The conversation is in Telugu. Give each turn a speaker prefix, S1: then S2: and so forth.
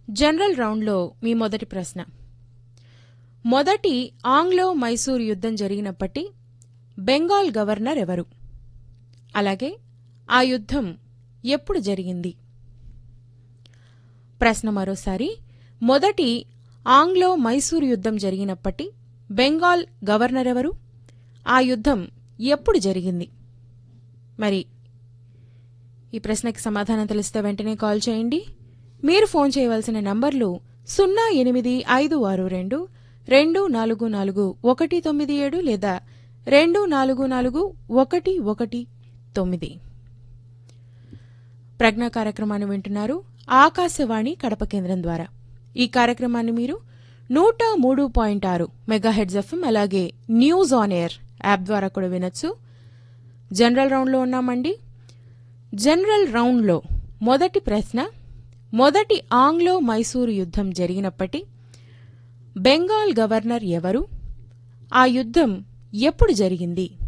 S1: జనరల్ రౌండ్లో మీ మొదటి ప్రశ్న మొదటి ఆంగ్లో మైసూర్ యుద్ధం జరిగినప్పటి బెంగాల్ గవర్నర్ ఎవరు అలాగే ఆ యుద్ధం ఎప్పుడు జరిగింది ప్రశ్న మరోసారి మొదటి ఆంగ్లో మైసూర్ యుద్ధం జరిగినప్పటి బెంగాల్ గవర్నర్ ఎవరు ఆ యుద్ధం ఎప్పుడు జరిగింది మరి ఈ ప్రశ్నకి సమాధానం తెలిస్తే వెంటనే కాల్ చేయండి మీరు ఫోన్ చేయవలసిన నంబర్లు సున్నా ఎనిమిది ఐదు ఆరు రెండు రెండు నాలుగు నాలుగు ఒకటి తొమ్మిది ఏడు లేదా రెండు నాలుగు నాలుగు ఒకటి ఒకటి తొమ్మిది ప్రజ్ఞ కార్యక్రమాన్ని వింటున్నారు ఆకాశవాణి కడప కేంద్రం ద్వారా ఈ కార్యక్రమాన్ని మీరు నూట మూడు పాయింట్ ఆరు మెగాహెడ్జ్ ఎఫ్ఎం అలాగే న్యూస్ ఆన్ ఎయిర్ యాప్ ద్వారా కూడా వినొచ్చు జనరల్ రౌండ్లో ఉన్నామండి జనరల్ రౌండ్లో మొదటి ప్రశ్న మొదటి ఆంగ్లో మైసూరు యుద్ధం జరిగినప్పటి బెంగాల్ గవర్నర్ ఎవరు ఆ యుద్ధం ఎప్పుడు జరిగింది